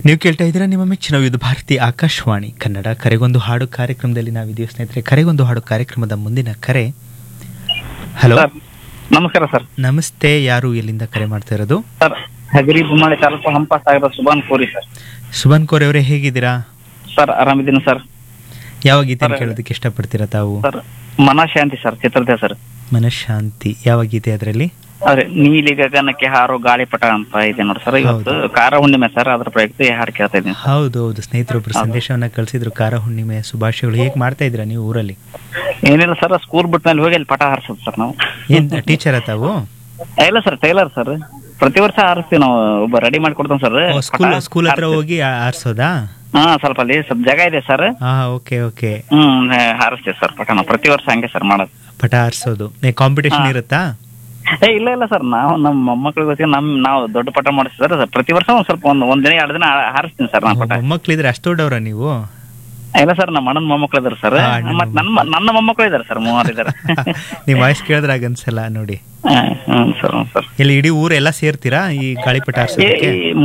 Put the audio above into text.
ನೀವು ಕೇಳ್ತಾ ಇದ್ದೀರಾ ನಿಮ್ಮ ಮೆಚ್ಚಿನ ವಿವಿಧ ಭಾರತಿ ಆಕಾಶವಾಣಿ ಕನ್ನಡ ಕರೆಗೊಂದು ಹಾಡು ಕಾರ್ಯಕ್ರಮದಲ್ಲಿ ನಾವಿದ್ದೀವಿ ಸ್ನೇಹಿತರೆ ಕರೆಗೊಂದು ಹಾಡು ಕಾರ್ಯಕ್ರಮದ ಮುಂದಿನ ಕರೆ ಹಲೋ ಸರ್ ನಮಸ್ಕಾರ ಸರ್ ನಮಸ್ತೆ ಯಾರು ಎಲ್ಲಿಂದ ಕರೆ ಮಾಡ್ತಾ ಇರೋದು ಸರ್ ಹಗರಿ ಬೊಮ್ಮಳೆ ತಾಲೂಕು ಹಂಪ ಸಾಗರ ಸುಬಾನ್ ಕೋರಿ ಸರ್ ಸುಭನ್ ಕೋರೆ ಅವರೇ ಹೇಗಿದ್ದೀರಾ ಸರ್ ಆರಾಮಿದ್ದೀನಿ ಸರ್ ಯಾವ ಗೀತೆ ಸರ್, ಕೇಳೋದಕ್ಕೆ ಇಷ್ಟಪಡ್ತೀರಾ ತಾವು ಸರ್ ಮನಶಾಂತಿ ಸರ್ ಚಿತ್ರದ ಸರ್ ಮನಃಶಾಂತಿ ಯಾವ ಗೀತೆ ಅದರಲ್ಲಿ ಅದೇ ನೀಲಿ ಗಗನಕ್ಕೆ ಹಾರೋ ಗಾಳಿಪಟ ಅಂತ ಇದೆ ನೋಡಿ ಸರ್ ಇವತ್ತು ಕಾರ ಹುಣ್ಣಿಮೆ ಸರ್ ಅದ್ರ ಪ್ರಯುಕ್ತ ಈ ಹಾಡು ಕೇಳ್ತಾ ಇದ್ದೀನಿ ಸರ್. ಹೌದು ಹೌದು ಸ್ನೇಹಿತರೊಬ್ರು ಸಂದೇಶವನ್ನ ಕಳಿಸಿದ್ರು ಕಾರ ಹುಣ್ಣಿಮೆ ಶುಭಾಶಯಗಳು ಹೇಗೆ ಮಾಡ್ತಾ ಇದ್ದೀರಾ ನೀವು ಊರಲ್ಲಿ ಏನಿಲ್ಲ ಸರ್ ಸ್ಕೂಲ್ ಬಿಟ್ಟ ಮೇಲೆ ಹೋಗಿ ಅಲ್ಲಿ ಪಟ ಹಾರಿಸೋದು ಸರ್ ನಾವು ಏನ್ ಟೀಚರ ತಾವು ಏ, ಇಲ್ಲ ಸರ್ ಟೈಲರ್ ಸರ್ ಪ್ರತಿ ವರ್ಷ ಹಾರಿಸ್ತೀವಿ ನಾವು ಒಬ್ಬ ರೆಡಿ ಮಾಡ್ಕೊಡ್ತಾನೆ ಸರ್ ಸ್ಕೂಲ್ ಸ್ಕೂಲ್ ಹತ್ರ ಹೋಗಿ ಆ- ಆರ್ಸೋದಾ ಹಾ ಸ್ವಲ್ಪ ಅಲ್ಲಿ ಸ್ವಲ್ಪ ಜಾಗ ಇದೆ ಸರ್ ಹಾ ಓಕೆ ಓಕೆ ಹ್ಮ್ ಹಾರಿಸ್ತೀವಿ ಸರ್ ಪಟ ನಾವು ಪ್ರತಿ ವರ್ಷ ಹಂಗೆ ಸರ್ ಮಾಡೋದು ಪಟ ಆರ್ಸೋದು ಕಾಂಪಿಟೇಷನ್ ಹಾ. ಇರುತ್ತಾ ಏ ಇಲ್ಲ ಇಲ್ಲ ಸರ್ ನಾವು ನಮ್ಮ ಮೊಮ್ಮಕ್ಳಿಗೋಸ್ಕರ ನಮ್ ನಾವು ದೊಡ್ಡ ಪಟ ಮಾಡಿಸ್ತೀವಿ ಸರ್ ಪ್ರತಿ ವರ್ಷ ಒಂದ್ ಸ್ವಲ್ಪ ಒಂದ್ ಒಂದ್ ದಿನ ಎರಡು ದಿನ ಹಾ- ಹಾರಿಸ್ತೀನಿ ಸರ್ ನಾನು ಪಟ ಮೊಮ್ಮಕ್ಳಿದ್ರೆ ಅಷ್ಟು ದೊಡ್ಡವ್ರ ನೀವು ಇಲ್ಲ ಸರ್ ನಮ್ಮ ಅಣ್ಣನ ಮೊಮ್ಮಕ್ಳು ಇದಾರೆ ಸರ್ ಹಾ, ಅಣ್ಣನ ಮತ್ ನನ್ನ ನನ್ನ ಮೊಮ್ಮಕ್ಳು ಇದಾರೆ ಸರ್ ಮೂವರು ಇದಾರೆ ನಿಮ್ ವಾಯ್ಸ್ ಕೇಳಿದ್ರಾಗ ಅನ್ಸಲ್ಲ ನೋಡಿ ಹ್ಮ್ ಸರ್ ಹ್ಮ್ ಸರ್ ಇಲ್ಲಿ ಇಡೀ ಊರೆಲ್ಲ ಸೇರ್ತೀರಾ ಈ ಗಾಳಿಪಟ ಏ, ಆರ್ಸೋದಕ್ಕೆ ಈ